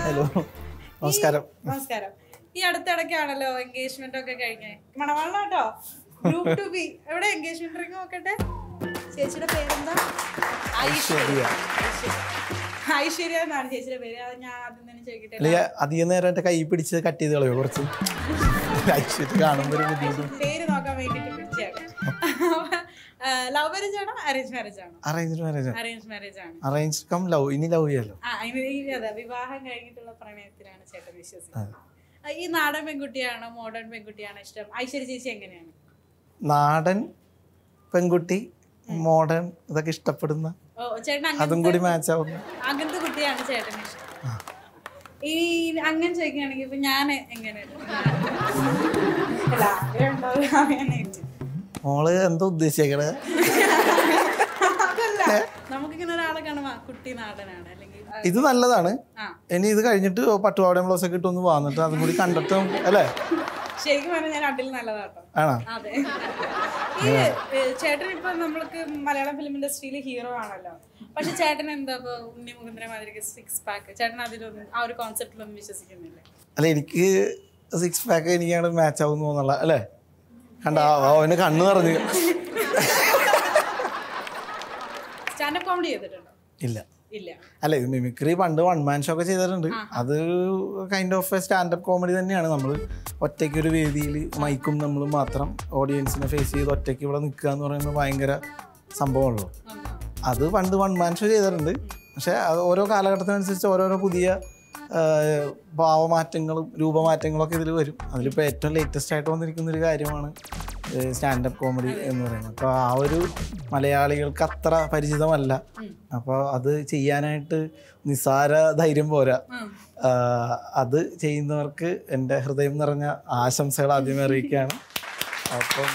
Hello നമസ്കാരം നമസ്കാരം ഈ അടുത്തിടയ്ക്കാണല്ലോ എൻഗേജ്മെന്റ് ഒക്കെ കഴിഞ്ഞേ മണവാള കേട്ടോ ഗ്രൂപ്പ് ടു ബി എവിടെ എൻഗേജ്മെന്റ് റിംഗ് നോക്കട്ടെ ചേച്ചിയുടെ പേരെന്താ ഐശ്വര്യ. ഐശ്വര്യ എന്നാണ് ചേച്ചിയുടെ പേര് അത് ഞാൻ ആദ്യം തന്നെ ചോദിക്കട്ടെ അല്ലെങ്കിൽ അധികം നേരം എൻ്റെ കൈ പിടിച്ച് കട്ട് ചെയ്ത് കളയോ കുറച്ച് ഐശ്വര്യ കാണുമ്പോൾ ഒരു ബുദ്ധിമുട്ട് പേര് നോക്കാൻ വേണ്ടിട്ട് പിടിച്ചാണ് ലവ് മാരേജ് ആണോ അറേഞ്ച് മാരേജ് ആണോ അറേഞ്ച് മാരേജ് അറേഞ്ച് മാരേജ് ആണ് അറേഞ്ച് കം ലവ് ഇനി ലവ് ചെയ്യാലോ ആ ഇനി ഈ അതെ വിവാഹം കഴിഞ്ഞിട്ടുള്ള പ്രണയത്തിലാണ് ചേട്ടൻ വിശ്വസിക്കുന്നത് ആ, ഈ നാടൻ പെൺകുട്ടിയാണോ മോഡേൺ പെൺകുട്ടിയാണോ ഇഷ്ടം ഐശ്വര്യ ചേച്ചി എങ്ങനെയാണ് നാടൻ പെൺകുട്ടി മോഡേൺ ഇതൊക്കെ ഇഷ്ടപ്പെടുന്ന ഓ ചേട്ടൻ അതും അങ്ങനത്തെ കൂടി മാച്ച് ആവുന്ന അങ്ങനത്തെ കുട്ടിയാണ് ചേട്ടന് ഇഷ്ടം ഈ അങ്ങനെ ചോദിക്കുകയാണെങ്കിൽ ഇപ്പൊ ഞാൻ എങ്ങനെ അല്ല, ആഗ്രഹം ഉണ്ടാവും അറിയാനായിട്ട്. മോള് എന്താ ഉദ്ദേശിക്കണത് അതല്ല നമുക്കിങ്ങനെ ഒരാളെ കാണുമ്പോ ആ, കുട്ടി നാടനാണ് അല്ലെങ്കിൽ ആ, ഇത് നല്ലതാണ് ആ ഇനി ഇത് കഴിഞ്ഞിട്ട് പട്ടുപാടയും ബ്ലൗസ് ഒക്കെ ഇട്ടൊന്ന് വന്നിട്ട് അതും കൂടി കണ്ടിട്ട് നമുക്ക് അല്ലേ ശരിക്കും പറഞ്ഞാൽ ഞാൻ രണ്ടിൽ നല്ലതാട്ടോ ആണോ അതെ ഈ ഏ, ചേട്ടൻ ഇപ്പൊ നമ്മൾക്ക് മലയാളം ഫിലിം ഇൻഡസ്ട്രിയിൽ ഹീറോ ആണല്ലോ പക്ഷെ ചേട്ടൻ എന്താ ഇപ്പൊ ഉണ്ണി മുകുന്ദര മാതിരി സിക്സ് പാക്ക് ചേട്ടൻ അതിലൊന്നും ആ ഒരു കോൺസെപ്റ്റിലൊന്നും വിശ്വസിക്കുന്നില്ല അല്ല എനിക്ക് സിക്സ് പാക്ക് എനിക്ക് അങ്ങോട്ട് മാച്ച് ആവും തോന്നല്ല അല്ലേ കണ്ട അവന് കണ്ണ് നിറഞ്ഞു സ്റ്റാൻഡപ്പ് കോമഡി ചെയ്തിട്ടുണ്ടോ ഇല്ല ഇല്ല അല്ല ഇത് മിമിക്രി പണ്ട് വൺ മാൻ ഷോ ഒക്കെ ചെയ്തിട്ടുണ്ട് അത് കൈൻഡ് ഓഫ് എ കോമഡി തന്നെയാണ് നമ്മൾ ഒറ്റയ്ക്ക് ഒരു വേദിയിൽ മൈക്കും നമ്മൾ മാത്രം ഓഡിയൻസിനെ ഫേസ് ചെയ്ത് ഒറ്റയ്ക്ക് ഇവിടെ നിൽക്കുക എന്ന് പറയുന്നത് ഭയങ്കര സംഭവമുള്ളൂ അത് പണ്ട് വൺ മാൻ ഷോ ചെയ്തിട്ടുണ്ട് പക്ഷെ അത് ഓരോ കാലഘട്ടത്തിനനുസരിച്ച് ഓരോരോ പുതിയ ആ, ഭാവമാറ്റങ്ങളും രൂപമാറ്റങ്ങളൊക്കെ ഇതിൽ വരും അതിലിപ്പോൾ ഏറ്റവും ലേറ്റസ്റ്റ് ആയിട്ട് വന്നിരിക്കുന്ന ഒരു കാര്യമാണ് സ്റ്റാൻഡപ്പ് കോമഡി എന്ന് പറയുന്നത് അപ്പോൾ ആ ഒരു മലയാളികൾക്ക് അത്ര പരിചിതമല്ല അപ്പോൾ അത് ചെയ്യാനായിട്ട് നിസ്സാര ധൈര്യം പോരാ ഉം. ആ, അത് ചെയ്യുന്നവർക്ക് എൻ്റെ ഹൃദയം നിറഞ്ഞ ആശംസകൾ ആദ്യമേ അറിയിക്കുകയാണ് അപ്പം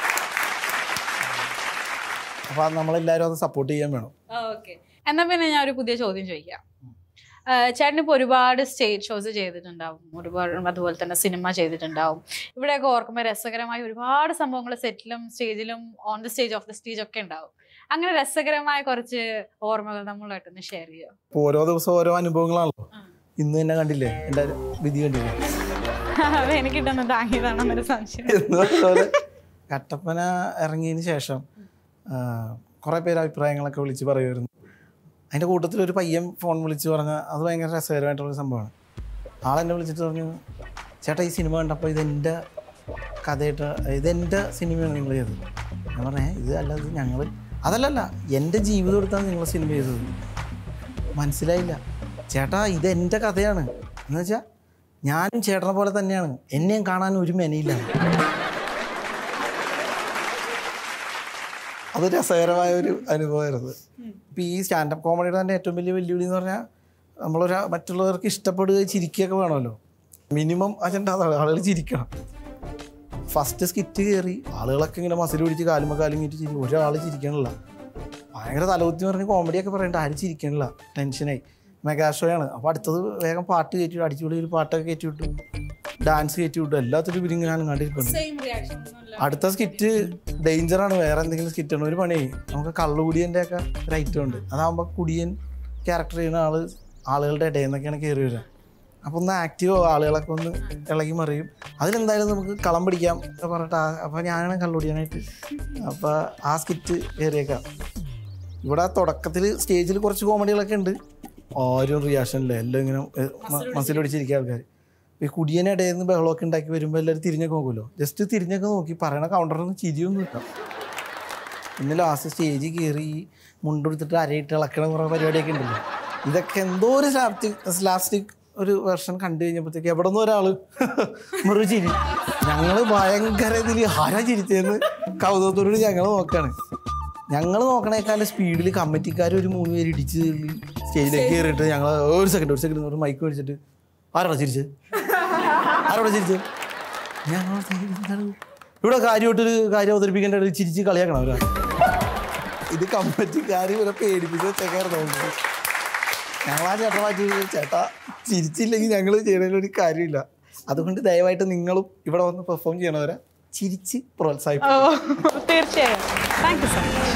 അപ്പോൾ നമ്മളെല്ലാവരും അത് സപ്പോർട്ട് ചെയ്യാൻ വേണം ഓക്കെ എന്നാ പിന്നെ ഞാൻ ഒരു പുതിയ ചോദ്യം ചോദിക്കാം ചേട്ടൻ ഇപ്പോൾ ഒരുപാട് സ്റ്റേജ് ഷോസ് ചെയ്തിട്ടുണ്ടാവും ഒരുപാട് അതുപോലെ തന്നെ സിനിമ ചെയ്തിട്ടുണ്ടാവും ഇവിടെയൊക്കെ ഓർക്കുമ്പോൾ രസകരമായ ഒരുപാട് സംഭവങ്ങൾ സെറ്റിലും സ്റ്റേജിലും on the stage off the stage ഒക്കെ ഉണ്ടാവും അങ്ങനെ രസകരമായ കുറച്ച് ഓർമ്മകൾ നമ്മളായിട്ടൊന്ന് ഷെയർ ചെയ്യാം ഇപ്പോൾ ഓരോ ദിവസവും ഓരോ അനുഭവങ്ങളാണല്ലോ ആ. ഇന്ന് തന്നെ കണ്ടില്ലേ എൻ്റെ വിധി കണ്ടില്ലേ അത് എനിക്ക് കിട്ടുന്ന താങ്ങിയതാണെന്നൊരു സംശയം എന്ന് പറഞ്ഞ പോലെ കട്ടപ്പന ഇറങ്ങിയതിന് ശേഷം കുറേ പേര് അഭിപ്രായങ്ങളൊക്കെ വിളിച്ച് പറയുമായിരുന്നു അതിൻ്റെ കൂട്ടത്തിൽ ഒരു പയ്യൻ ഫോൺ വിളിച്ച് പറഞ്ഞാൽ അത് ഭയങ്കര രസകരമായിട്ടുള്ളൊരു സംഭവമാണ് ആളെന്നെ വിളിച്ചിട്ട് പറഞ്ഞു ചേട്ടാ ഈ സിനിമ കണ്ടപ്പോൾ ഇതെൻ്റെ കഥയായിട്ട് ഇതെൻ്റെ സിനിമയാണ് നിങ്ങൾ ചെയ്തത് ഞാൻ പറഞ്ഞേ ഇത് അല്ലാതെ ഞങ്ങൾ അതല്ലല്ല എൻ്റെ ജീവിതം എടുത്താണ് നിങ്ങൾ സിനിമ ചെയ്തത് മനസ്സിലായില്ല ചേട്ടാ ഇത് എൻ്റെ കഥയാണ് എന്ന് വെച്ചാൽ ഞാനും ചേട്ടനെ പോലെ തന്നെയാണ് എന്നെയും കാണാൻ ഒരു മെനയില്ല അത് രസകരമായ ഒരു അനുഭവമായിരുന്നു ഇപ്പം ഈ സ്റ്റാൻഡപ്പ് കോമഡിയുടെ തന്നെ ഏറ്റവും വലിയ വെല്ലുവിളി എന്ന് പറഞ്ഞാൽ നമ്മളൊരു മറ്റുള്ളവർക്ക് ഇഷ്ടപ്പെടുക ചിരിക്കുകയൊക്കെ വേണമല്ലോ മിനിമം അജണ്ട അതാണ് ആളുകൾ ചിരിക്കണം ഫസ്റ്റ് സ്കിറ്റ് കയറി ആളുകളൊക്കെ ഇങ്ങനെ മസിൽ പിടിച്ച് കാലുമ്പോൾ കാലും കയറ്റി ചിരി ഒരാൾ ചിരിക്കണില്ല ഭയങ്കര തലകുത്തി പറഞ്ഞ് കോമഡിയൊക്കെ പറയണ്ട ആരും ചിരിക്കണില്ല ടെൻഷനായി മെഗാ ഷോയാണ് അപ്പോൾ അടുത്തത് വേഗം പാട്ട് കയറ്റി വിട്ടു അടിച്ചുപൊളി ഒരു പാട്ടൊക്കെ കയറ്റി വിട്ടു ഡാൻസ് കയറ്റി വിട്ടു എല്ലാത്തിലും ഇവരിങ്ങനെ ഞാൻ കണ്ടിരിക്കുന്നു സെയിം റിയാക്ഷൻ ഒന്നുമില്ല അടുത്ത സ്കിറ്റ് ഡേഞ്ചറാണ് വേറെ എന്തെങ്കിലും സ്കിറ്റ് ആണ് ഒരു പണി നമുക്ക് കള്ളുകുടിയൻ്റെ ഒക്കെ ഒരു ഐറ്റം ഉണ്ട് അതാകുമ്പോൾ കുടിയൻ ക്യാരക്ടർ ചെയ്യുന്ന ആള് ആളുകളുടെ ഇടയിൽ നിന്നൊക്കെയാണ് കയറി വരിക അപ്പോൾ ഒന്ന് ആക്റ്റീവ് ആളുകളൊക്കെ ഒന്ന് ഇളകി മറിയും അതിലെന്തായാലും നമുക്ക് കളം പിടിക്കാം എന്ന് പറഞ്ഞിട്ട് അപ്പോൾ ഞാനാണ് കള്ളുകുടിയാനായിട്ട് അപ്പോൾ ആ സ്കിറ്റ് കയറിയേക്കാം ഇവിടെ തുടക്കത്തിൽ സ്റ്റേജിൽ കുറച്ച് കോമഡികളൊക്കെ ഉണ്ട് ആരും റിയാക്ഷൻ ഇല്ല എല്ലാം ഇങ്ങനെ മസിൽ പിടിച്ചിരിക്കുക ആൾക്കാർ ഈ കുടിയനെ ഇടയിൽ നിന്ന് ബഹളമൊക്കെ ഉണ്ടാക്കി വരുമ്പോൾ എല്ലാവരും തിരിഞ്ഞൊക്കെ നോക്കുമല്ലോ ജസ്റ്റ് തിരിഞ്ഞൊക്കെ നോക്കി പറയണ കൗണ്ടറിന് ചിരിയൊന്നും ഇല്ല പിന്നെ ലാസ്റ്റ് സ്റ്റേജിൽ കയറി മുണ്ടെടുത്തിട്ട് അരയിട്ട് ഇളക്കണ കുറേ പരിപാടിയൊക്കെ ഉണ്ടല്ലോ ഇതൊക്കെ എന്തോ ഒരു സ്ലാസ്റ്റിക് സ്ലാസ്റ്റിക് ഒരു വെർഷൻ കണ്ടു കഴിഞ്ഞപ്പോഴത്തേക്ക് എവിടെ നിന്ന് ഒരാൾ മുറി ചിരി ഞങ്ങൾ ഭയങ്കര ഇതിൽ ഹര ചിരിച്ചെന്ന് കൗതുകത്തോട് ഞങ്ങൾ നോക്കാണ് ഞങ്ങൾ നോക്കണേക്കാളും സ്പീഡിൽ കമ്മിറ്റിക്കാർ ഒരു മൂന്ന് പേര് ഇടിച്ച് സ്റ്റേജിലേക്ക് കയറിയിട്ട് ഞങ്ങൾ ഒരു സെക്കൻഡ് ഒരു സെക്കൻഡ് ഒരു മൈക്ക് മേടിച്ചിട്ട് ആരാണോ ചിരിച്ചത് ആരോടെ ചിരിച്ചത് ഞങ്ങൾ എന്താണ് ഇവിടെ കാര്യമായിട്ടൊരു കാര്യം അവതരിപ്പിക്കേണ്ട ഒരു ചിരിച്ച് കളിയാക്കണം അവരാ ഇത് കമ്പറ്റിക്കാർ ഇവരെ പേടിപ്പിച്ച് വെച്ചേക്കായിരുന്നു നമുക്ക് ഞങ്ങൾ ആ ചേട്ടൻ മാറ്റി ചേട്ടാ ചിരിച്ചില്ലെങ്കിൽ ഞങ്ങൾ ചെയ്യണതിൽ ഒരു കാര്യമില്ല അതുകൊണ്ട് ദയവായിട്ട് നിങ്ങളും ഇവിടെ വന്ന് പെർഫോം ചെയ്യണവരെ ചിരിച്ച് പ്രോത്സാഹിപ്പിക്കും ഓ തീർച്ചയായും താങ്ക് യു സോ മച്ച്